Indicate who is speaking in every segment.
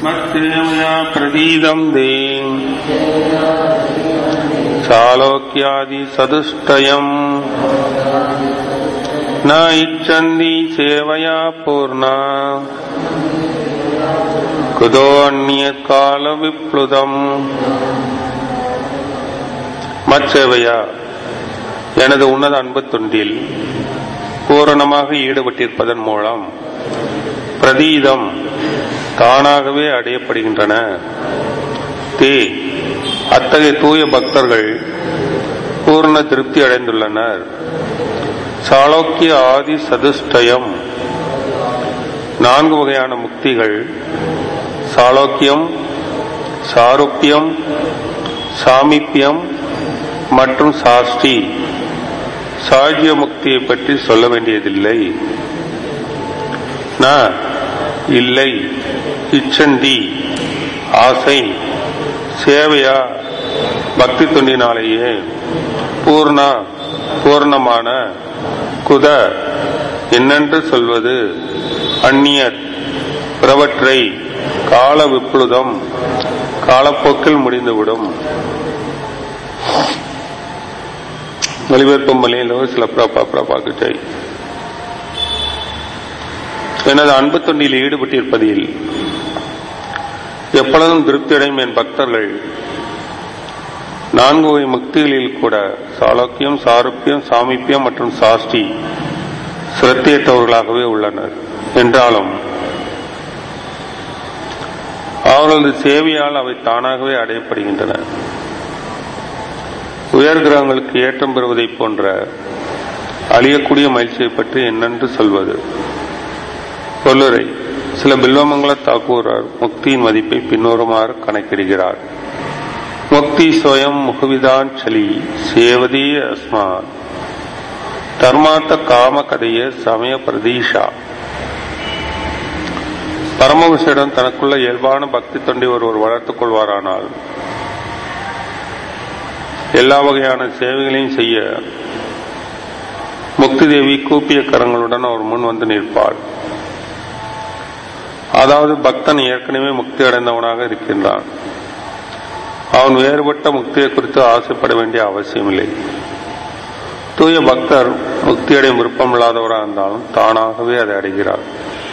Speaker 1: मत्सेवया प्रदीदम् दे चालोक्यादिसदुष्टयम् न इच्छन्ति सेवया पूर्णा कुतोऽन्यकालविप्लुतम् மச்சேவையா எனது உன்னத அன்பு தொண்டில் பூரணமாக ஈடுபட்டிருப்பதன் மூலம் பிரதீதம் தானாகவே அடையப்படுகின்றன தே அத்தகைய தூய பக்தர்கள் பூர்ண திருப்தி அடைந்துள்ளனர் சாளோக்கிய ஆதி சதுஷ்டயம் நான்கு வகையான முக்திகள் சாளோக்கியம் சாருப்பியம் சாமிப்பியம் மற்றும் சாஷ்டி சாஜ்ய முக்தியை பற்றி சொல்ல வேண்டியதில்லை ந இல்லை இச்சந்தி ஆசை சேவையா பக்தி தொண்டினாலேயே பூர்ணா பூர்ணமான குத என்னென்று சொல்வது அந்நியர் பிறவற்றை கால விப்ளுதம் காலப்போக்கில் முடிந்துவிடும் மொழிபெயர்ப்பும் மொழியிலோ சில பிரபா பிரபாக்கு ஜெய் எனது அன்பு தொண்டில் ஈடுபட்டிருப்பதில் எப்பொழுதும் திருப்தி அடையும் என் பக்தர்கள் நான்கு வகை முக்திகளில் கூட சாலோக்கியம் சாருப்பியம் சாமிப்பியம் மற்றும் சாஷ்டி சிரத்தையற்றவர்களாகவே உள்ளனர் என்றாலும் அவர்களது சேவையால் அவை தானாகவே அடையப்படுகின்றன உயர் கிரகங்களுக்கு ஏற்றம் பெறுவதைப் போன்ற அழியக்கூடிய மகிழ்ச்சியை பற்றி என்னென்று சொல்வது சொல்லுரை சில பில்வமங்கல தாக்கூரர் முக்தியின் மதிப்பை பின்வருமாறு கணக்கிடுகிறார் முக்தி ஸ்வயம் முகவிதான் சலி சேவதி அஸ்மான் தர்மார்த்த காம கதைய சமய பிரதீஷா பரமவிஷிடம் தனக்குள்ள இயல்பான பக்தி தொண்டை ஒருவர் வளர்த்துக் கொள்வாரானால் எல்லா வகையான சேவைகளையும் செய்ய முக்தி தேவி கூப்பிய கரங்களுடன் அவர் முன் வந்து நிற்பாள் அதாவது பக்தன் ஏற்கனவே முக்தி அடைந்தவனாக இருக்கின்றான் அவன் வேறுபட்ட முக்தியை குறித்து ஆசைப்பட வேண்டிய அவசியமில்லை தூய பக்தர் முக்தியடையும் விருப்பமில்லாதவராக இருந்தாலும் தானாகவே அதை அடைகிறார்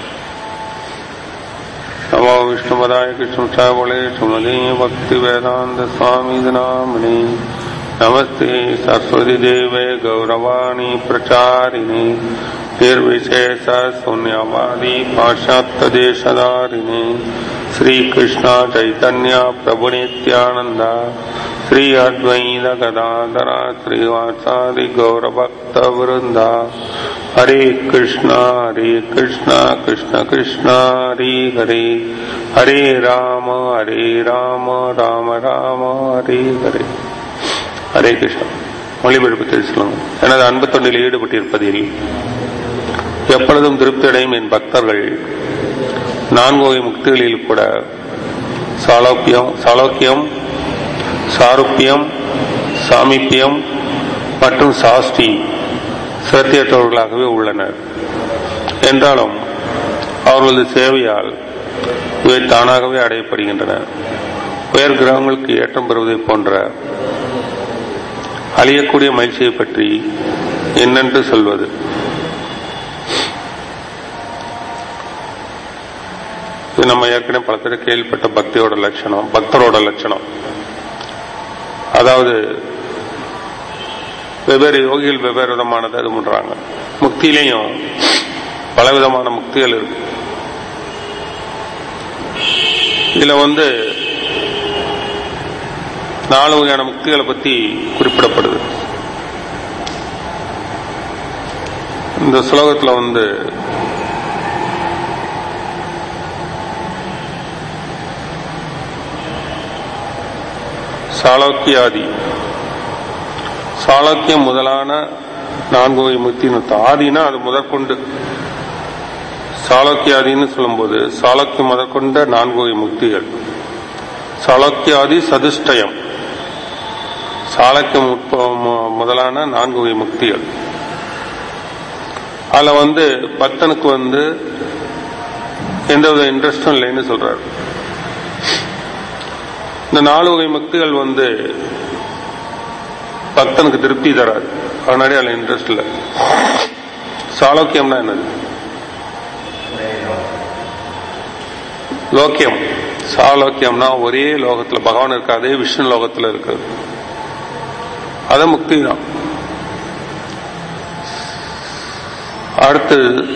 Speaker 1: नमो विष्णुपदाय कृष्णचावले सुमदे भक्ति वेदांत स्वामी नामिने नमस्ते सरस्वती देवे गौरवाणी प्रचारिणे निर्विशेष शून्यवादी पाश्चात्य देशधारिणे श्री कृष्ण चैतन्य प्रभु नित्यानंद श्री अद्वैत गदाधर श्रीवासादि गौरभक्त वृंदा हरे कृष्णा हरे कृष्णा कृष्ण कृष्णा हरे हरे हरे राम हरे राम राम राम हरे हरे ஹரே கிருஷ்ணா மொழிபெயர்ப்பு தெரிவிக்கலாம் எனது அன்பு தொண்டில் ஈடுபட்டிருப்பதில் எப்பொழுதும் திருப்தி அடையும் என் பக்தர்கள் நான்கு வகை முக்திகளில் கூட சாலோக்கியம் சாலோக்கியம் சாருப்பியம் சாமிப்பியம் மற்றும் சாஷ்டி சிரத்தியற்றவர்களாகவே உள்ளனர் என்றாலும் அவர்களது சேவையால் இவை தானாகவே அடையப்படுகின்றன உயர் கிரகங்களுக்கு ஏற்றம் பெறுவதை போன்ற அழியக்கூடிய மகிழ்ச்சியை பற்றி என்னென்று சொல்வது இது நம்ம ஏற்கனவே பல பேர் கேள்விப்பட்ட பக்தியோட லட்சணம் பக்தரோட லட்சணம் அதாவது வெவ்வேறு யோகிகள் வெவ்வேறு விதமானது இது பண்றாங்க முக்தியிலையும் பல விதமான முக்திகள் இருக்கு இதுல வந்து நாலு வகையான முக்திகளை பத்தி குறிப்பிடப்படுது இந்த ஸ்லோகத்துல வந்து சாளோக்கியாதி சாளோக்கியம் முதலான நான்கு வகை முக்தின்னு ஆதினா அது முதற்கொண்டு சாளோக்கியாதின்னு சொல்லும்போது சாளோக்கியம் முதற்கொண்ட நான்கு வகை முக்திகள் சாளோக்கியாதி சதுஷ்டயம் சாளக்கியம் முதலான நான்கு வகை முக்திகள் அதுல வந்து பக்தனுக்கு வந்து எந்தவித இன்ட்ரெஸ்டும் இல்லைன்னு சொல்றாரு இந்த நாலு வகை முக்திகள் வந்து பக்தனுக்கு திருப்தி தராது அதனாலே அதில் இன்ட்ரெஸ்ட் இல்லை சாலோக்கியம்னா என்னது லோக்கியம் சாலோக்கியம்னா ஒரே லோகத்துல பகவான் இருக்க அதே விஷ்ணு லோகத்துல இருக்குது அது முக்தி தான் அடுத்து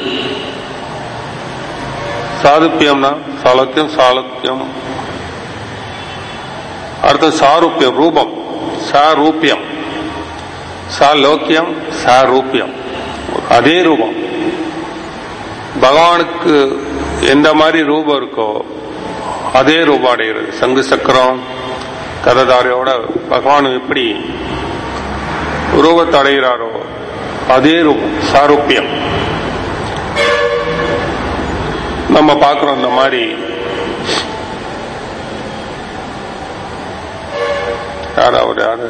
Speaker 1: சாதுப்பியம்னா சாலோக்கியம் சாலோக்கியம் அடுத்து சாரூப்பியம் ரூபம் சாரூபியம் சாலோக்கியம் சாரூபியம் அதே ரூபம் பகவானுக்கு எந்த மாதிரி ரூபம் இருக்கோ அதே ரூபம் அடைகிறது சங்கு சக்கரம் கததாரியோட பகவான் எப்படி ரூபத்தை அடைகிறாரோ அதே ரூபம் சாரூபியம் நம்ம பார்க்கிறோம் இந்த மாதிரி யார் அவர் யாரு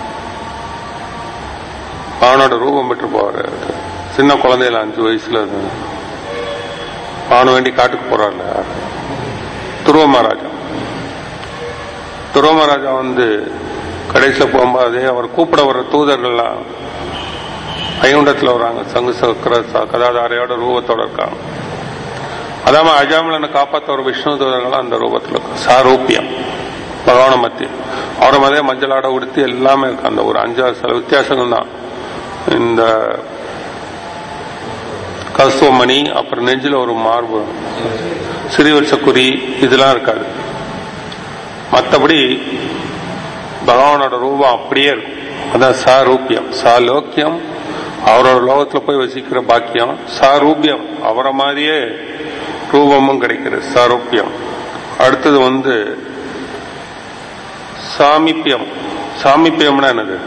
Speaker 1: அவனோட ரூபம் பெற்று போவாரு சின்ன குழந்தையில அஞ்சு வயசுல அது. அவனு வேண்டி காட்டுக்கு போறாருல யாரு? துருவ மகாராஜா துருவ மகாராஜா வந்து கடைசியில் போகும்போது அதே அவர் கூப்பிட வர்ற தூதர்கள்லாம் ஐகுண்டத்தில் வர்றாங்க சங்கு சக்கர ச- கதாதாரையோட ரூபத்தோட இருக்காங்க அதாம அஜாமலனை காப்பாத்த ஒரு விஷ்ணு தூதர்கள் அந்த ரூபத்தில் இருக்கு சாரூபியம் பகவான மத்தி அவரை மாதிரியே மஞ்சளாட உடுத்தி எல்லாமே இருக்கு அந்த ஒரு அஞ்சாறு சில வித்தியாசங்கள் தான் இந்த கஸ்தவமணி அப்புறம் நெஞ்சில ஒரு மார்பு சிறிவட்சக்குறி இதெல்லாம் இருக்காது மற்றபடி பகவானோட ரூபம் அப்படியே இருக்கும் அதான் சாரூபியம் சாலோக்கியம் அவரோட லோகத்துல போய் வசிக்கிற பாக்கியம் சாரூபியம் அவரை மாதிரியே ரூபமும் கிடைக்கிறது சாரூபியம் அடுத்தது வந்து சாமிப்பியம் சாமிப்பியம்னா என்னது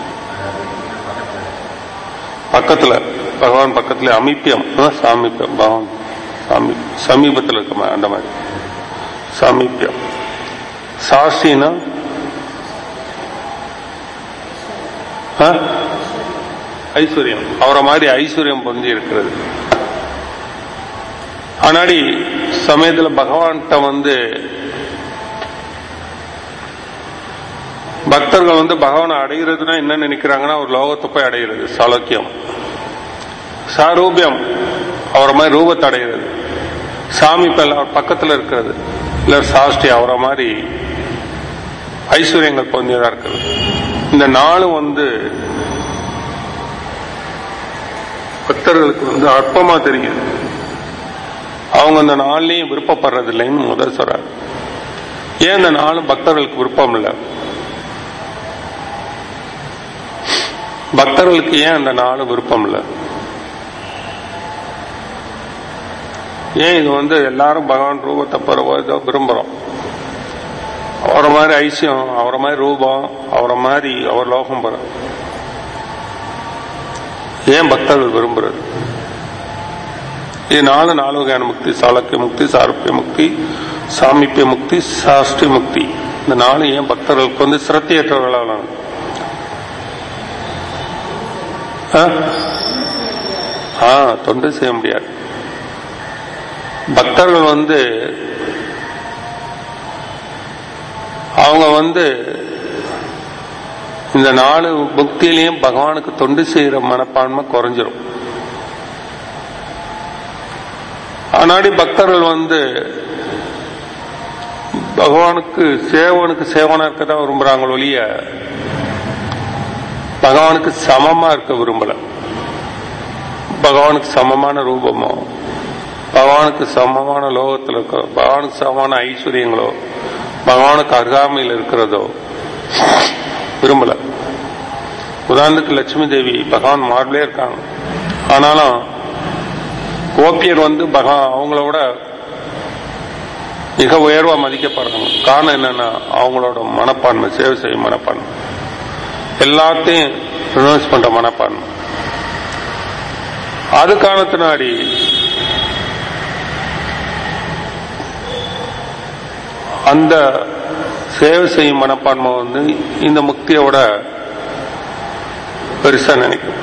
Speaker 1: பக்கத்துல பகவான் பக்கத்துல அமிப்பியம் அஹ், சாமிப்பியம் பகவான் சாமி சமீபத்தில் இருக்க மா- அந்த மாதிரி சாமிப்பியம் சாஸ்தினா அஹ், ஐஸ்வர்யம் அவரை மாதிரி ஐஸ்வர்யம் பொருந்தி இருக்கிறது ஆனாடி சமயத்துல பகவான்கிட்ட வந்து பக்தர்கள் வந்து பகவானை அடைகிறதுனா என்ன நினைக்கிறாங்கன்னா ஒரு லோகத்தை போய் அடைகிறது சாலக்கியம் சாரூபியம் அவரை மாதிரி ரூபத்தை அடைகிறது சாமி இப்ப அவர் பக்கத்துல இருக்கிறது இல்ல சாஷ்டி அவரை மாதிரி ஐஸ்வர்யங்கள் பொருந்தியதா இருக்குது இந்த நாளும் வந்து பக்தர்களுக்கு வந்து அற்பமா தெரியுது அவங்க அந்த நாள்லயும் விருப்பப்படுறது இல்லைன்னு முதல் சொல்றாரு ஏன் இந்த நாளும் பக்தர்களுக்கு விருப்பம் இல்லை பக்தர்களுக்கு ஏன் அந்த நாள் விருப்பம் இல்லை ஏன் இது வந்து எல்லாரும் பகவான் ரூபத்தை பெற விரும்புறோம் அவரை மாதிரி ஐசியம் அவரை மாதிரி ரூபம் அவரை மாதிரி அவர் லோகம் பெற ஏன் பக்தர்கள் விரும்புறது இது நாலு நாலு வகையான முக்தி சாலக்கிய முக்தி சாரூப்பிய முக்தி சாமிப்பிய முக்தி சாஷ்டி முக்தி இந்த நாலு ஏன் பக்தர்களுக்கு வந்து சிரத்தையற்றவர்களான ஆ தொண்டு செய்ய முடியாது பக்தர்கள் வந்து அவங்க வந்து இந்த நாலு புக்தியிலையும் பகவானுக்கு தொண்டு செய்யற மனப்பான்மை குறைஞ்சிரும் ஆனாடி பக்தர்கள் வந்து பகவானுக்கு சேவனுக்கு சேவனா இருக்க தான் விரும்புறாங்க ஒழிய பகவானுக்கு சமமா இருக்க விரும்பல பகவானுக்கு சமமான ரூபமோ பகவானுக்கு சமமான லோகத்தில் இருக்க பகவானுக்கு சமமான ஐஸ்வர்யங்களோ பகவானுக்கு அருகாமையில் இருக்கிறதோ விரும்பல உதாரணத்துக்கு லட்சுமி தேவி பகவான் மார்பிலே இருக்காங்க ஆனாலும் கோபியர் வந்து பகவான் அவங்களோட மிக உயர்வா மதிக்கப்படுறாங்க காரணம் என்னன்னா அவங்களோட மனப்பான்மை சேவை செய்யும் மனப்பான்மை எல்லாத்தையும் ரினோன்ஸ் பண்ற மனப்பான்மை அது காரணத்தினாடி அந்த சேவை செய்யும் மனப்பான்மை வந்து இந்த முக்தியோட பெருசா நினைக்கும்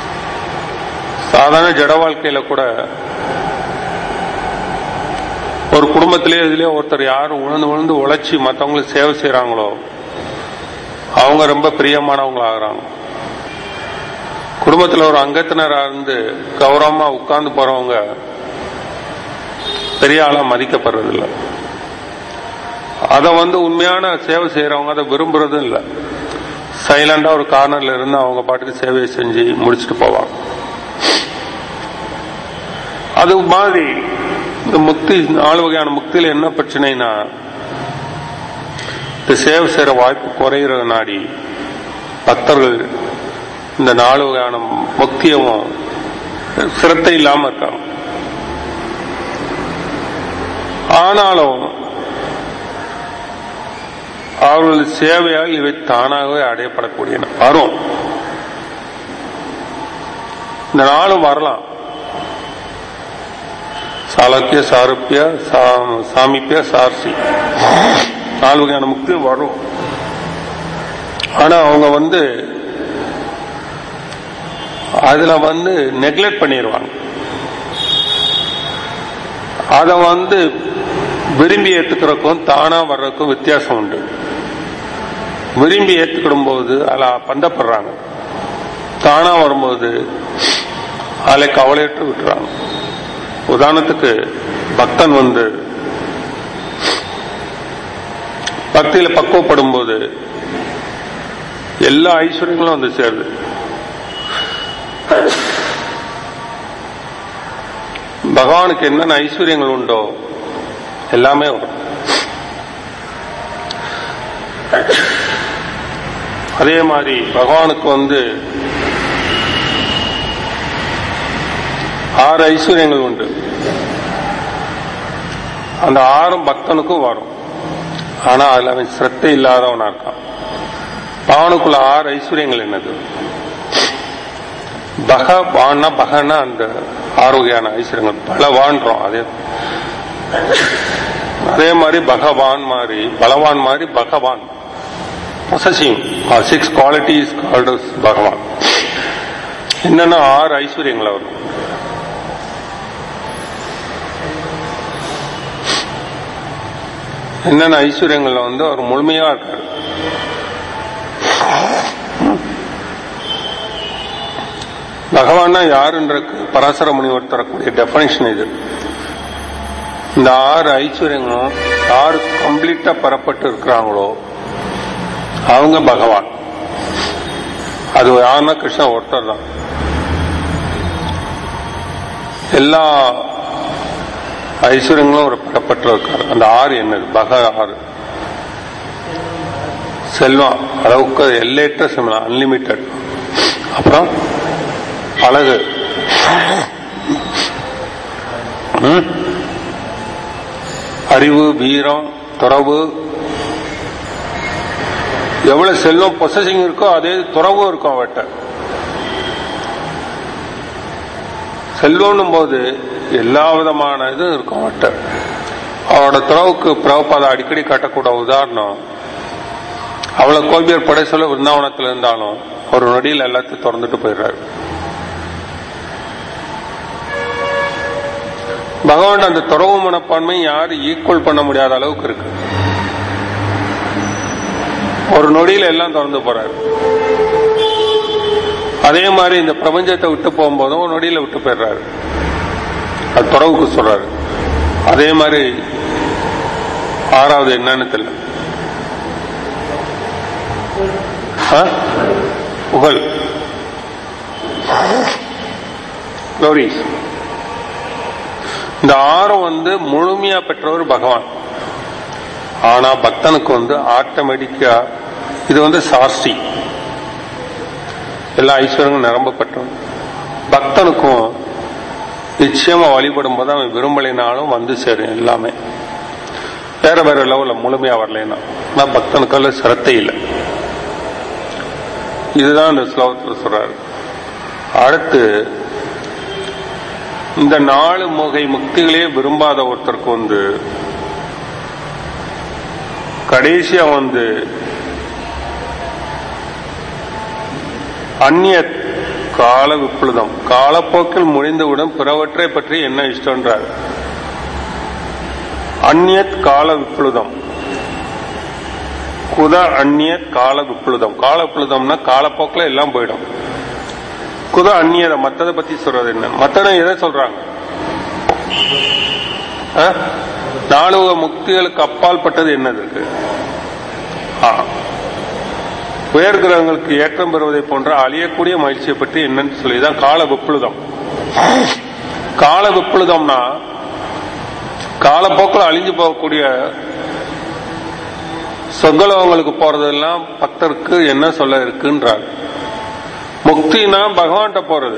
Speaker 1: சாதாரண ஜட வாழ்க்கையில கூட ஒரு குடும்பத்திலே இதுலயே ஒருத்தர் யாரும் உணர்ந்து உணர்ந்து உழைச்சி மற்றவங்களுக்கு சேவை செய்யறாங்களோ அவங்க ரொம்ப பிரியமானவங்களா ஆகுறாங்க குடும்பத்தில் ஒரு அங்கத்தினரா இருந்து கௌரவமா உட்கார்ந்து போறவங்க பெரிய ஆளா மதிக்கப்படுறதில்லை அதை வந்து உண்மையான சேவை செய்யறவங்க அதை விரும்புறதும் இல்லை சைலண்டா ஒரு கார்னர்ல இருந்து அவங்க பாட்டுக்கு சேவையை செஞ்சு முடிச்சுட்டு போவாங்க அது மாதிரி இந்த முக்தி நாலு வகையான முக்தியில என்ன பிரச்சனைனா இந்த சேவை செய்யற வாய்ப்பு குறையிற நாடி பக்தர்கள் இந்த நாலு வகையான முக்தியவும் சிரத்தை இல்லாம இருக்காங்க ஆனாலும் அவர்களது சேவையால் இவை தானாகவே அடையப்படக்கூடியன வரும் இந்த நாளும் வரலாம் சாலக்கிய சாருப்பிய சாமிப்பிய சார்சி நாலு வகையான முக்தி வரும் ஆனா அவங்க வந்து அதுல வந்து நெக்லெக்ட் பண்ணிடுவாங்க அத வந்து விரும்பி ஏத்துக்கிறதுக்கும் தானா வர்றதுக்கும் வித்தியாசம் உண்டு விரும்பி ஏத்துக்கிடும் போது அதில் பந்தப்படுறாங்க தானா வரும்போது அதில் கவலையற்று விட்டுறாங்க உதாரணத்துக்கு பக்தன் வந்து பக்தியில பக்குவப்படும் போது எல்லா ஐஸ்வர்யங்களும் வந்து சேருது பகவானுக்கு என்னென்ன ஐஸ்வர்யங்கள் உண்டோ எல்லாமே வரும் அதே மாதிரி பகவானுக்கு வந்து ஆறு ஐஸ்வர்யங்கள் உண்டு அந்த ஆறும் பக்தனுக்கும் வரும் ஆனா அதுல அவன் சிரத்தை இல்லாதவனா இருக்கான் பகவானுக்குள்ள ஆறு ஐஸ்வர்யங்கள் என்னது பகவான்னா பகனா அந்த ஆரோக்கியான ஐஸ்வர்யங்கள் பலவான்றோம் அதே அதே மாதிரி பகவான் மாதிரி பலவான் மாதிரி பகவான் பொசசிங் சிக்ஸ் குவாலிட்டிஸ் கால்டு பகவான் என்னன்னா ஆறு ஐஸ்வர்யங்கள் அவர் என்னென்ன ஐஸ்வர்யங்கள்ல வந்து அவர் முழுமையா இருக்காரு பகவான்னா யாருன்ற பராசர முனிவர் தரக்கூடிய டெபனிஷன் இது இந்த ஆறு ஐஸ்வர்யங்களும் யாரு கம்ப்ளீட்டா பெறப்பட்டு இருக்கிறாங்களோ அவங்க பகவான் அது யாருன்னா கிருஷ்ணா ஒருத்தர் தான் எல்லா ஐஸ்வர்யங்களும் ஒரு பெறப்பட்டு இருக்காரு அந்த ஆறு என்னது பக ஆறு செல்வம் அளவுக்கு எல்லையற்ற செல்வம் அன்லிமிட்டெட் அப்புறம் அழகு ம்? அறிவு வீரம் துறவு எவ்வளவு செல்வம் பொசசிங் இருக்கோ அதே துறவும் இருக்கும் அவட்ட செல்வம்னும் போது எல்லா விதமான இதுவும் இருக்கும் அவட்ட அவரோட துறவுக்கு பிரபபாத அடிக்கடி காட்டக்கூட உதாரணம் அவளை கோபியர் படை சொல்ல விருந்தாவனத்தில் இருந்தாலும் ஒரு நொடியில் எல்லாத்தையும் திறந்துட்டு போயிடுறாரு பகவான் அந்த துறவு மனப்பான்மை யாரும் ஈக்குவல் பண்ண முடியாத அளவுக்கு இருக்கு ஒரு நொடியில எல்லாம் திறந்து போறாரு அதே மாதிரி இந்த பிரபஞ்சத்தை விட்டு போகும்போதும் ஒரு நொடியில விட்டு போயிடுறாரு அது துறவுக்கு சொல்றாரு அதே மாதிரி ஆறாவது என்னன்னு தெரியல ஆ? புகழ் கௌரிஸ் இந்த ஆறும் வந்து முழுமையா பெற்றவர் பகவான் ஆனா பக்தனுக்கு வந்து ஆட்டோமேட்டிக்கா இது வந்து சாஸ்தி எல்லா ஐஸ்வர்யங்களும் நிரம்ப பெற்றவன் பக்தனுக்கும் நிச்சயமா வழிபடும் போது அவன் விரும்பலைனாலும் வந்து சேரும் எல்லாமே வேற வேற லெவல்ல முழுமையா வரலைன்னா ஆனா பக்தனுக்குள்ள சிரத்தை இல்லை இதுதான் இந்த ஸ்லோகத்தில் சொல்றாரு அடுத்து இந்த நாலு முகை முக்திகளே விரும்பாத ஒருத்தருக்கு வந்து கடைசியா வந்து அந்நிய கால விப்ளுதம் காலப்போக்கில் முடிந்தவுடன் பிறவற்றை பற்றி என்ன இஷ்டம்ன்றார் அந்நியத் கால விப்ளுதம் குத அந்நியத் கால விப்ளுதம் கால விப்ளுதம்னா காலப்போக்கில் எல்லாம் போயிடும் குத அந்நியத மத்ததை பத்தி சொல்றது என்ன மத்தனை எதை சொல்றாங்க ஆ? நாலுக முக்திகளுக்கு அப்பால் பட்டது என்னது இருக்கு ஆ. உயர் கிரகங்களுக்கு ஏற்றம் பெறுவதை போன்ற அழியக்கூடிய மகிழ்ச்சியை பற்றி என்னன்னு சொல்லிதான் கால விப்ளுதம் கால விப்ளுதம்னா காலப்போக்கில் அழிஞ்சு போகக்கூடிய சொர்க்கலோகங்களுக்கு போறதெல்லாம் பக்தருக்கு என்ன சொல்ல இருக்குன்றார் முக்தினா பகவான்கிட்ட போறது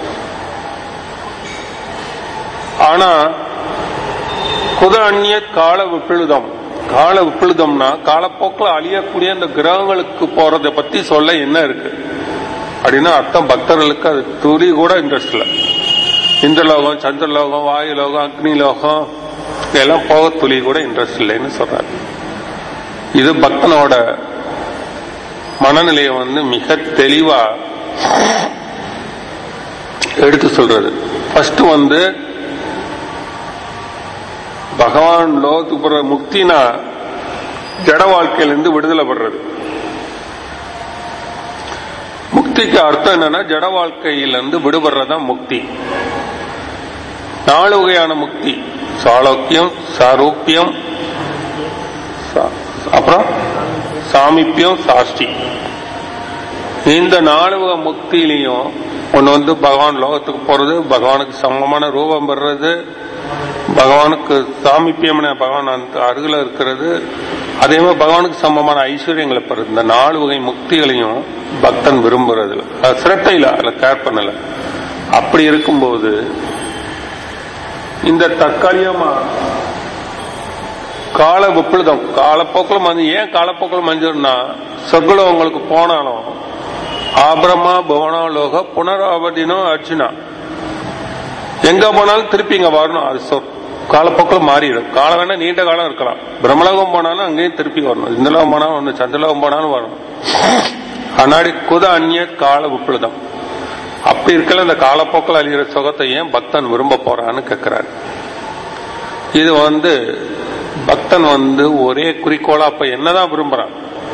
Speaker 1: ஆனா குத அந்நிய கால விப்பிழுதம் கால விப்பிழுதம்னா காலப்போக்கில் அழியக்கூடிய அந்த கிரகங்களுக்கு போறதை பத்தி சொல்ல என்ன இருக்கு அப்படின்னா அர்த்தம் பக்தர்களுக்கு அது துளி கூட இன்ட்ரெஸ்ட் இல்லை இந்திரலோகம் சந்திரலோகம் வாயுலோகம் அக்னி லோகம் இதெல்லாம் போக துளி கூட இன்ட்ரெஸ்ட் இல்லைன்னு சொல்றாரு இது பக்தனோட மனநிலையை வந்து மிக தெளிவா எடுத்து சொல்றது ஃபர்ஸ்ட் வந்து பகவான் லோகத்துக்கு போற முக்தினா ஜட வாழ்க்கையிலிருந்து விடுதலை படுறது முக்திக்கு அர்த்தம் என்னன்னா ஜட வாழ்க்கையிலிருந்து விடுபடுறதுதான் முக்தி நாலு வகையான முக்தி சாலோக்கியம் சாரூப்பியம் சா- அப்புறம் சாமிப்பியம் சாஷ்டி இந்த நாலு வகை முக்தியிலையும் ஒன்னு வந்து பகவான் லோகத்துக்கு போறது பகவானுக்கு சமமான ரூபம் பெறுறது பகவானுக்கு சாமிப்பியம் பகவான் அந்த அருகில இருக்கிறது அதே மாதிரி பகவானுக்கு சமமான ஐஸ்வர்யங்களை பெறுது இந்த நாலு வகை முக்திகளையும் பக்தன் விரும்புறது இல்ல. அது சிரத்தை இல்ல அதுல கேர் பண்ணல அப்படி இருக்கும்போது இந்த தற்காலிகமா கால விப்ளுதம் காலப்போக்கில் மஞ்சு ஏன் காலப்போக்கில் மஞ்சுன்னா சொர்க்கலோகங்களுக்கு போனாலும் ஆபிரமா புவனாலோக புனராவதினோ அர்ஜுனா எங்க போனாலும் திருப்பி இங்க வரணும் அது சொ- காலப்போக்கில் மாறிடும் காலம் வேணா நீண்ட காலம் இருக்கலாம் பிரம்மலோகம் போனாலும் அங்கேயும் திருப்பி வரணும் இந்த லோகம் போனாலும் ஒண்ணு சந்திரலோகம் போனாலும் வரணும் அன்னாடி குத அந்நிய கால விப்ளுதம் அப்படி இருக்கல இந்த காலப்போக்கில் அழிகிற சுகத்தை ஏன் பக்தன் விரும்ப போறான்னு கேட்கிறாரு இது வந்து பக்தன் வந்து ஒரே குறிக்கோளா அப்ப என்னதான் விரும்புறான்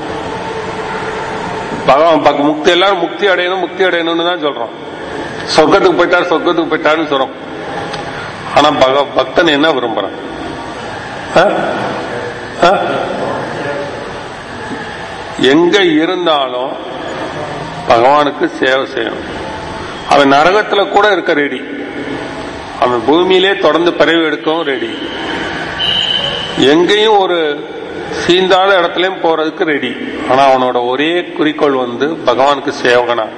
Speaker 1: பகவான் பக்- முக்தி எல்லாரும் முக்தி அடையணும் முக்தி அடையணும்னு தான் சொல்றோம் சொர்க்கத்துக்கு போயிட்டார் சொர்க்கத்துக்கு போயிட்டாருன்னு சொல்றோம் ஆனா பக பக்தன் என்ன விரும்புறான் ஆ? ஆ? எங்க இருந்தாலும் பகவானுக்கு சேவை செய்யணும் அவன் நரகத்துல கூட இருக்க ரெடி அவன் பூமியிலே தொடர்ந்து பிறவி எடுக்கவும் ரெடி எங்கேயும் ஒரு சீந்தாத இடத்துலயும் போறதுக்கு ரெடி ஆனா அவனோட ஒரே குறிக்கோள் வந்து பகவானுக்கு சேவகனா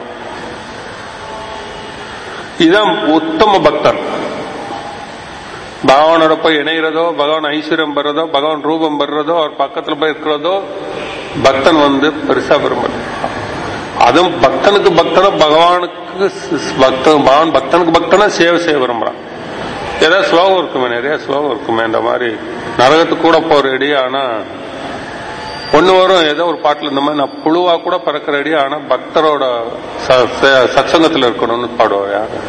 Speaker 1: இதுதான் உத்தம பக்தன் பகவானோட போய் இணைகிறதோ பகவான் ஐஸ்வர்யம் பெறதோ பகவான் ரூபம் பெறதோ அவர் பக்கத்துல போய் இருக்கிறதோ பக்தன் வந்து பெருசா விரும்புறது அதுவும் பக்தனுக்கு பக்தனா பகவானுக்கு ஸ்- பக்தன் பகவான் பக்தனுக்கு பக்தனா சேவை செய்ய விரும்புறான் ஏதாவது ஸ்லோகம் இருக்குமே நிறைய ஸ்லோகம் இருக்குமே இந்த மாதிரி நரகத்துக்கு கூட போற ரெடி ஆனா ஒண்ணு வரும் ஏதோ ஒரு பாட்டுல இந்த மாதிரி நான் புழுவா கூட பறக்கிற ரெடி ஆனா பக்தரோட ச- ச- சத்சங்கத்துல இருக்கணும்னு பாடுவார் யாரு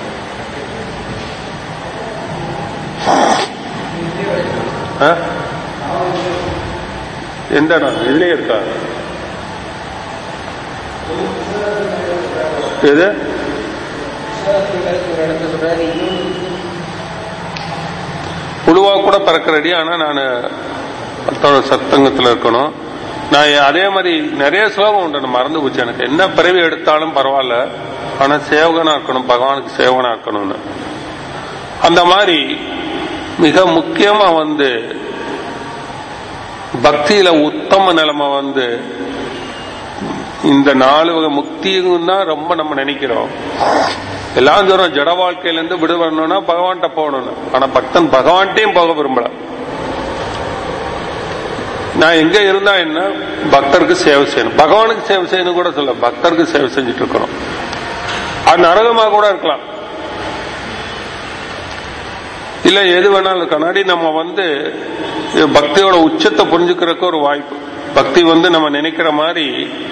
Speaker 1: ஆ? எந்த இடம் இதுலயே இருக்கா எது புழுவா கூட பறக்கிறடி ஆனா நான் பக்தரோட சத்தங்கத்துல இருக்கணும் நான் அதே மாதிரி நிறைய ஸ்லோகம் உண்டு நான் மறந்து போச்சு எனக்கு என்ன பிறவி எடுத்தாலும் பரவாயில்ல ஆனா சேவகனா இருக்கணும் பகவானுக்கு சேவகனா இருக்கணும்னு அந்த மாதிரி மிக முக்கியமா வந்து பக்தியில உத்தம நிலைமை வந்து இந்த நாலு வகை முக்தியும் தான் ரொம்ப நம்ம நினைக்கிறோம் எல்லாம் சொல்றோம் ஜட வாழ்க்கையில இருந்து விடுபடணும்னா பகவான்கிட்ட போகணும்னு ஆனா பக்தன் பகவான்கிட்டயும் போக விரும்பல நான் எங்க இருந்தா என்ன பக்தருக்கு சேவை செய்யணும் பகவானுக்கு சேவை செய்யணும் கூட சொல்ல பக்தருக்கு சேவை செஞ்சுட்டு இருக்கணும் அது நரகமா கூட இருக்கலாம் இல்ல எது வேணாலும் இருக்கலாம் கண்ணாடி நம்ம வந்து இது பக்தியோட உச்சத்தை புரிஞ்சுக்கிறதுக்கு ஒரு வாய்ப்பு பக்தி வந்து நம்ம நினைக்கிற மாதிரி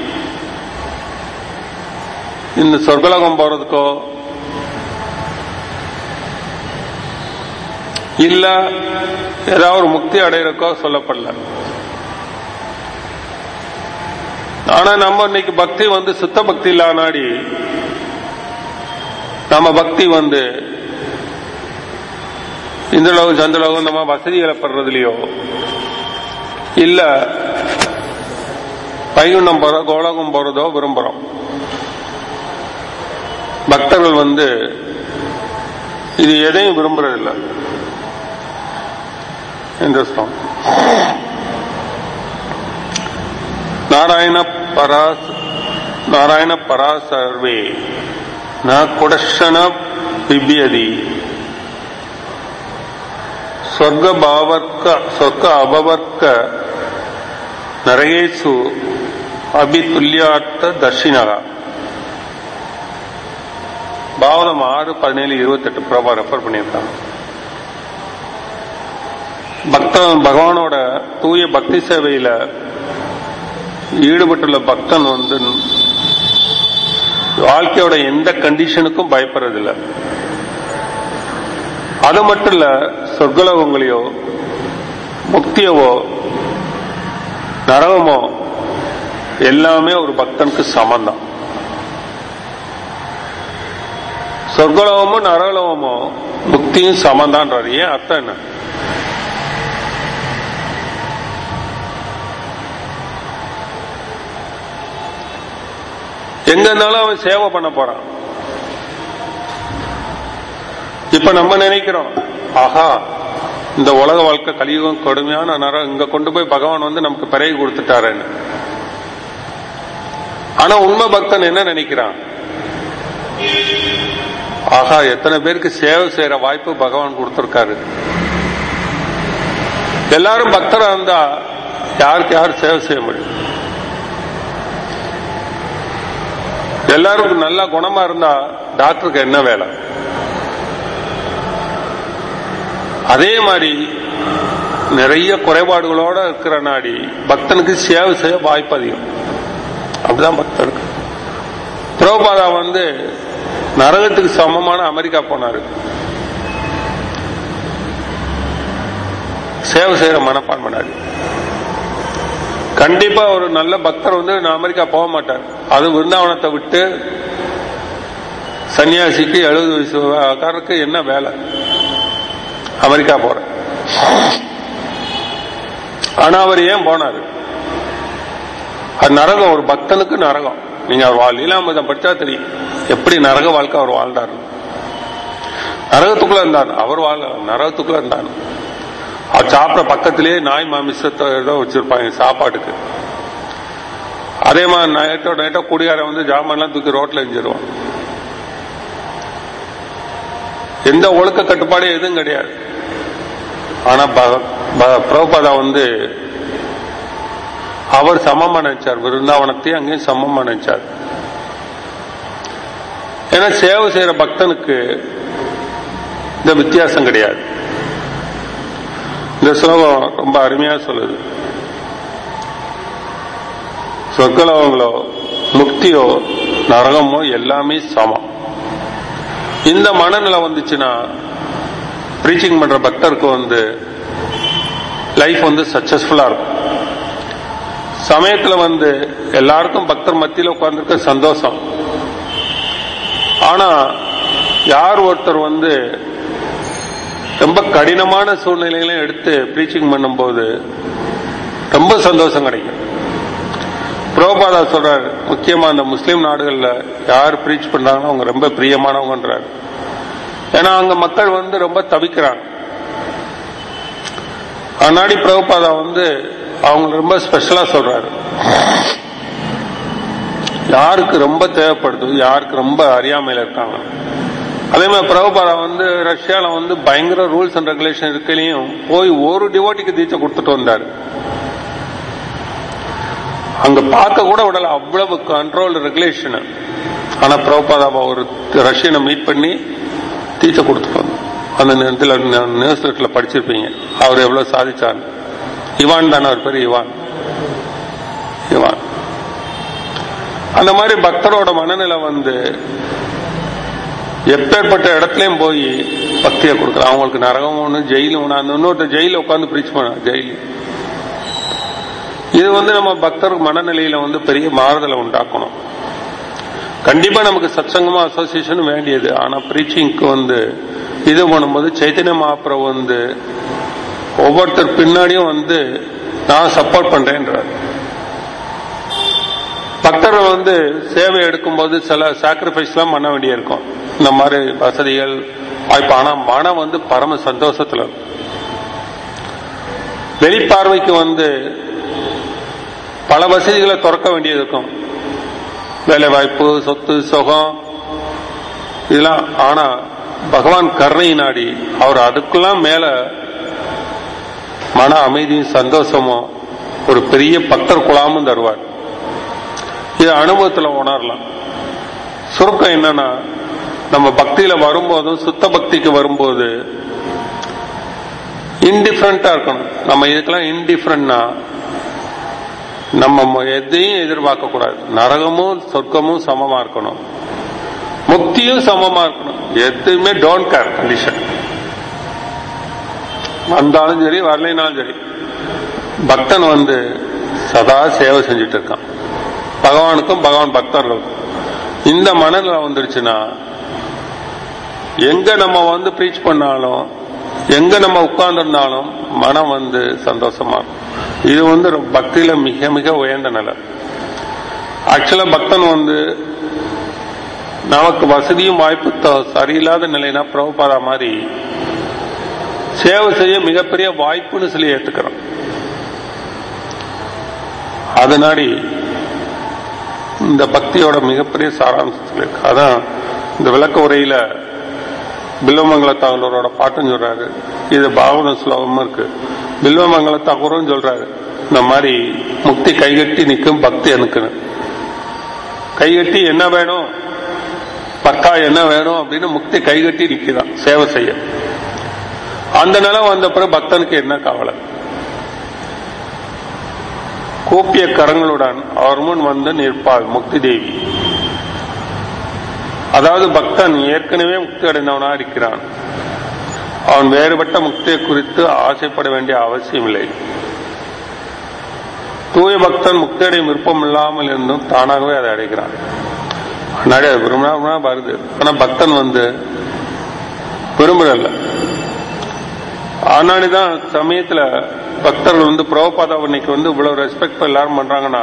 Speaker 1: இந்த சொர்க்கலோகம் போறதுக்கோ இல்ல ஏதாவது ஒரு முக்தி அடையிறக்கோ சொல்லப்படல ஆனா நம்ம இன்னைக்கு பக்தி வந்து சுத்த பக்தி இல்ல நாடி நம்ம பக்தி வந்து இந்த லோகம் சந்திரலோகம் நம்ம வசதிகளை பெறதுலயோ இல்ல பைகுண்டம் போற கோலகம் போறதோ விரும்புறோம் பக்தர்கள் வந்து இது எதையும் விரும்புறதில்லை இன்ட்ரெஸ்டம் நாராயண பராஸ் நாராயண பராசர்வே ந குடஷன பிபியதி ಸ್ವರ್ಗ ಭಾವರ್ಕ ಸ್ವರ್ಗ ಅಭವರ್ಕ ನರಗೇಸು அபிதுல்யார்த்த தர்ஷினகா பாவனம் ஆறு பதினேழு இருபத்தெட்டு பிரபா ரெஃபர் பண்ணியிருக்காங்க பக்தன் பகவானோட தூய பக்தி சேவையில ஈடுபட்டுள்ள பக்தன் வந்து வாழ்க்கையோட எந்த கண்டிஷனுக்கும் பயப்படுறதில்லை அது மட்டும் இல்ல சொர்க்கலோகங்களையோ முக்தியவோ நரகமோ எல்லாமே ஒரு பக்தனுக்கு சமந்தான் சொர்க்கலோகமோ நரகலோகமோ முக்தியும் சமந்தான்றாரு ஏன் அர்த்தம் என்ன எங்க இருந்தாலும் அவன் சேவை பண்ண போறான் இப்ப நம்ம நினைக்கிறோம் ஆஹா இந்த உலக வாழ்க்கை கலியுகம் கொடுமையான நேரம் இங்க கொண்டு போய் பகவான் வந்து நமக்கு பிறகு கொடுத்துட்டாருன்னு ஆனா உண்மை பக்தன் என்ன நினைக்கிறான் ஆஹா எத்தனை பேருக்கு சேவை செய்யற வாய்ப்பு பகவான் கொடுத்திருக்காரு எல்லாரும் பக்தரா இருந்தா யாருக்கு யார் சேவை செய்ய முடியும் எல்லாருக்கும் நல்ல குணமா இருந்தா டாக்டருக்கு என்ன வேலை அதே மாதிரி நிறைய குறைபாடுகளோட இருக்கிற நாடி பக்தனுக்கு சேவை செய்ய வாய்ப்பு அதிகம் அப்படிதான் பக்தனுக்கு பிரபுபாதா வந்து நரகத்துக்கு சமமான அமெரிக்கா போனாரு சேவை செய்யற மனப்பான்மைனாரு கண்டிப்பா ஒரு நல்ல பக்தர் வந்து நான் அமெரிக்கா போக மாட்டார் அது விருந்தாவனத்தை விட்டு சன்னியாசிக்கு எழுபது வயசுக்காரருக்கு என்ன வேலை அமெரிக்கா போற ஆனா அவர் ஏன் போனாரு அது நரகம் ஒரு பக்தனுக்கு நரகம் நீங்க அவர் வாழ் லீலாமிதம் படிச்சா தெரியும் எப்படி நரக வாழ்க்கை அவர் வாழ்ந்தார் நரகத்துக்குள்ள இருந்தார் அவர் வாழ நரகத்துக்குள்ள இருந்தார் அவர் சாப்பிட பக்கத்திலேயே நாய் மாமிசத்தை ஏதோ வச்சிருப்பாங்க சாப்பாட்டுக்கு அதே மாதிரி நைட்டோ நைட்டோ குடிகாரன் வந்து ஜாமான்லாம் தூக்கி ரோட்ல எஞ்சிருவான் எந்த ஒழுக்க கட்டுப்பாடு எதுவும் கிடையாது ஆனா பிரபுபாதா வந்து அவர் சமமா நினைச்சார் விருந்தாவனத்தையும் அங்கேயும் சமமா நினைச்சார் ஏன்னா சேவை செய்யற பக்தனுக்கு இந்த வித்தியாசம் கிடையாது இந்த ஸ்லோகம் ரொம்ப அருமையா சொல்லுது சொற்கலவங்களோ முக்தியோ நரகமோ எல்லாமே சமம் இந்த மனநிலை வந்துச்சுன்னா ப்ரீச்சிங் பண்ற பக்தருக்கு வந்து லைஃப் வந்து சக்சஸ்ஃபுல்லா இருக்கும் சமயத்துல வந்து எல்லாருக்கும் பக்தர் மத்தியில் உட்கார்ந்துருக்க சந்தோஷம் ஆனா யார் ஒருத்தர் வந்து ரொம்ப கடினமான சூழ்நிலைகளையும் எடுத்து ப்ரீச்சிங் பண்ணும்போது ரொம்ப சந்தோஷம் கிடைக்கும் புரோபாதா சொல்றாரு முக்கியமா அந்த முஸ்லீம் நாடுகள்ல யார் ப்ரீச் பண்றாங்களோ அவங்க ரொம்ப பிரியமானவங்கன்றாரு ஏன்னா அங்க மக்கள் வந்து ரொம்ப தவிக்கிறாங்க அண்ணாடி பிரபுபாதா வந்து அவங்க ரொம்ப ஸ்பெஷலா சொல்றாரு யாருக்கு ரொம்ப தேவைப்படுது யாருக்கு ரொம்ப அறியாமையில இருக்காங்க அதே மாதிரி பிரபுபாதா வந்து ரஷ்யால வந்து பயங்கர ரூல்ஸ் அண்ட் ரெகுலேஷன் இருக்கலையும் போய் ஒரு டிவோட்டிக்கு தீட்சை கொடுத்துட்டு வந்தாரு அங்க பார்க்க கூட விடல அவ்வளவு கண்ட்ரோல் ரெகுலேஷன் ஆனா பிரபுபாதாவை ஒரு ரஷ்யனை மீட் பண்ணி தீட்சை கொடுத்துட்டு வந்தோம் அந்த நேரத்தில் நியூஸ் லெட்டர்ல படிச்சிருப்பீங்க அவர் எவ்வளவு சாதிச்சார் இவான் தானே அவர் பேர் இவான் இவான் அந்த மாதிரி பக்தரோட மனநிலை வந்து எப்பேற்பட்ட இடத்துலயும் போய் பக்தியை கொடுக்கலாம் அவங்களுக்கு நரகம் ஒண்ணு ஜெயிலும் ஒண்ணு அந்த இன்னொருத்த ஜெயில உட்காந்து பிரீச் பண்ண ஜெயில் இது வந்து நம்ம பக்தர் மனநிலையில வந்து பெரிய மாறுதலை உண்டாக்கணும் கண்டிப்பா நமக்கு சத்சங்கமா அசோசியேஷன் வேண்டியது ஆனா பிரீச்சிங்க்கு வந்து இது பண்ணும்போது சைத்தன்ய மகாபிரபு வந்து ஒவ்வொருத்தர் பின்னாடியும் வந்து நான் சப்போர்ட் பண்றேன்றார் பக்தர் வந்து சேவை எடுக்கும்போது சில சாக்ரிஃபைஸ் எல்லாம் பண்ண வேண்டியிருக்கும் இந்த மாதிரி வசதிகள் வாய்ப்பு ஆனா மனம் வந்து பரம சந்தோஷத்துல இருக்கும். வெளிப்பார்வைக்கு வந்து பல வசதிகளை திறக்க வேண்டியது இருக்கும் வேலை வாய்ப்பு சொத்து சுகம் இதெல்லாம் ஆனா பகவான் கருணை நாடி அவர் அதுக்கெல்லாம் மேல மன அமைதியும் சந்தோஷமும் ஒரு பெரிய பக்தர் குழாமும் தருவார் இது அனுபவத்துல உணரலாம் சுருக்கம் என்னன்னா நம்ம பக்தியில வரும்போதும் சுத்த பக்திக்கு வரும்போது இன்டிஃபரண்டா இருக்கணும் நம்ம இதுக்கெல்லாம் இன்டிஃபரண்ட்னா நம்ம ம- எதையும் எதிர்பார்க்க கூடாது நரகமும் சொர்க்கமும் சமமா இருக்கணும் முக்தியும் சமமா இருக்கணும் எதுவுமே டோன்ட் கேர் கண்டிஷன் வந்தாலும் சரி வரலைனாலும் சரி பக்தன் வந்து சதா சேவை செஞ்சுட்டு இருக்கான் பகவானுக்கும் பகவான் பக்தர்களுக்கும் இந்த மனநிலை வந்துருச்சுன்னா எங்க நம்ம வந்து ப்ரீச் பண்ணாலும் எங்க நம்ம உட்கார்ந்திருந்தாலும் மனம் வந்து சந்தோஷமா இருக்கும் இது வந்து ரொம்ப பக்தியில மிக மிக உயர்ந்த நிலை ஆக்சுவலா பக்தன் வந்து நமக்கு வசதியும் வாய்ப்பு த- சரியில்லாத நிலைனா பிரபுபாதா மாதிரி சேவை செய்ய மிகப்பெரிய வாய்ப்புன்னு சொல்லி ஏத்துக்கிறோம் அதனாடி இந்த பக்தியோட மிகப்பெரிய சாராம்சத்தில் இருக்கு அதான் இந்த விளக்க உரையில பில்வமங்கல தாகூரோட பாட்டும் சொல்றாரு இது பாவன ஸ்லோகமும் இருக்கு பில்வமங்கல தாகூரும் சொல்றாரு இந்த மாதிரி முக்தி கைகட்டி நிற்கும் பக்தி எனக்குன்னு கைகட்டி என்ன வேணும் பக்கா என்ன வேணும் அப்படின்னு முக்தி கைகட்டி நிக்கிறான் சேவை செய்ய அந்த நிலம் வந்த பிறகு பக்தனுக்கு என்ன கவலை கூப்பிய கரங்களுடன் அவர் முன் வந்து நிற்பாள் முக்தி தேவி அதாவது பக்தன் ஏற்கனவே முக்தி அடைந்தவனா இருக்கிறான் அவன் வேறுபட்ட முக்தியை குறித்து ஆசைப்பட வேண்டிய அவசியமில்லை தூய பக்தன் முக்தி அடையும் விருப்பம் இல்லாமல் இருந்தும் தானாகவே அதை அடைகிறான் முன்னாடி அது விரும்பினா விரும்பினா வருது ஆனா பக்தன் வந்து விரும்புறல்ல ஆனாடிதான் சமயத்துல பக்தர்கள் வந்து பிரபுபாதா இன்னைக்கு வந்து இவ்வளவு ரெஸ்பெக்ட் எல்லாரும் பண்றாங்கன்னா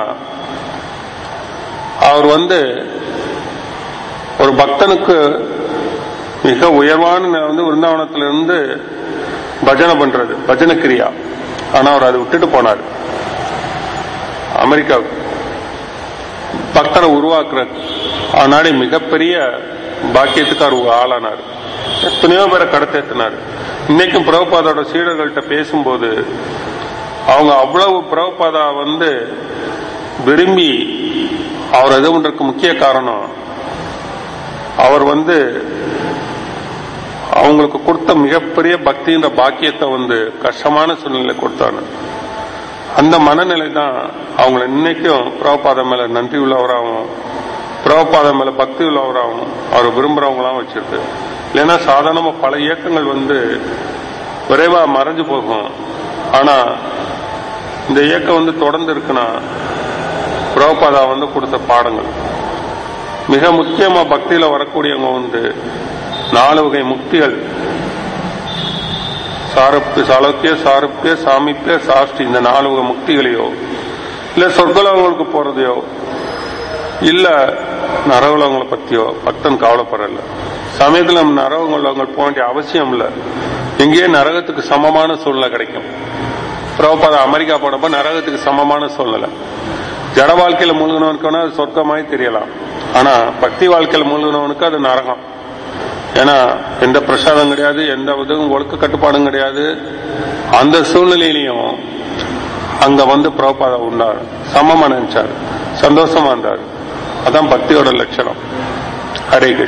Speaker 1: அவர் வந்து ஒரு பக்தனுக்கு மிக உயர்வான நிலை வந்து விருந்தாவனத்திலிருந்து பஜனை பண்றது பஜனை கிரியா ஆனா அவர் அதை விட்டுட்டு போனார் அமெரிக்காவுக்கு பக்தரை உருவாக்குறார் ஆனாடி மிகப்பெரிய பாக்கியத்துக்கு அவர் ஆளானார் எத்தனையோ பேரை கடத்தேத்தினார் இன்னைக்கும் பிரபுபாதோட சீடர்கள்ட்ட பேசும்போது அவங்க அவ்வளவு பிரபுபாதா வந்து விரும்பி அவர் எது பண்றதுக்கு முக்கிய காரணம் அவர் வந்து அவங்களுக்கு கொடுத்த மிகப்பெரிய பக்தின்ற பாக்கியத்தை வந்து கஷ்டமான சூழ்நிலை கொடுத்தாங்க அந்த மனநிலை தான் அவங்களை இன்னைக்கும் பிரபுபாதம் மேல நன்றி உள்ளவராகவும் பிரபுபாதம் மேல பக்தி உள்ளவராகவும் அவர் விரும்புறவங்களாம் வச்சிருக்கு இல்லைன்னா சாதாரணமா பல இயக்கங்கள் வந்து விரைவா மறைஞ்சு போகும் ஆனா இந்த இயக்கம் வந்து தொடர்ந்து இருக்குன்னா பிரபுபாதா வந்து கொடுத்த பாடங்கள் மிக முக்கியமா பக்தியில வரக்கூடியவங்க வந்து நாலு வகை முக்திகள் சாரப்பிய சாலோக்கிய சாரப்பிய சாமிப்பிய சாஷ்டி இந்த நாலு வகை முக்திகளையோ இல்ல சொர்க்கலவங்களுக்கு போறதையோ இல்ல நரவுலவங்களை பத்தியோ பக்தன் கவலைப்படல சமயத்துல நம்ம நரவங்களவங்க போக வேண்டிய அவசியம் இல்ல எங்கேயே நரகத்துக்கு சமமான சூழ்நிலை கிடைக்கும் பிரபுபாதா அமெரிக்கா போனப்ப நரகத்துக்கு சமமான சூழ்நிலை ஜட வாழ்க்கையில மூழ்கினவனுக்கு வேணா அது சொர்க்கமாய் தெரியலாம் ஆனா பக்தி வாழ்க்கையில மூழ்கினவனுக்கு அது நரகம் ஏன்னா எந்த பிரசாதம் கிடையாது எந்த இதுவும் ஒழுக்க கட்டுப்பாடும் கிடையாது அந்த சூழ்நிலையிலையும் அங்க வந்து பிரபாதா உண்டார் சமமா நினைச்சார் சந்தோஷமா இருந்தார் அதான் பக்தியோட லட்சணம் ஹரே கிருஷ்ணா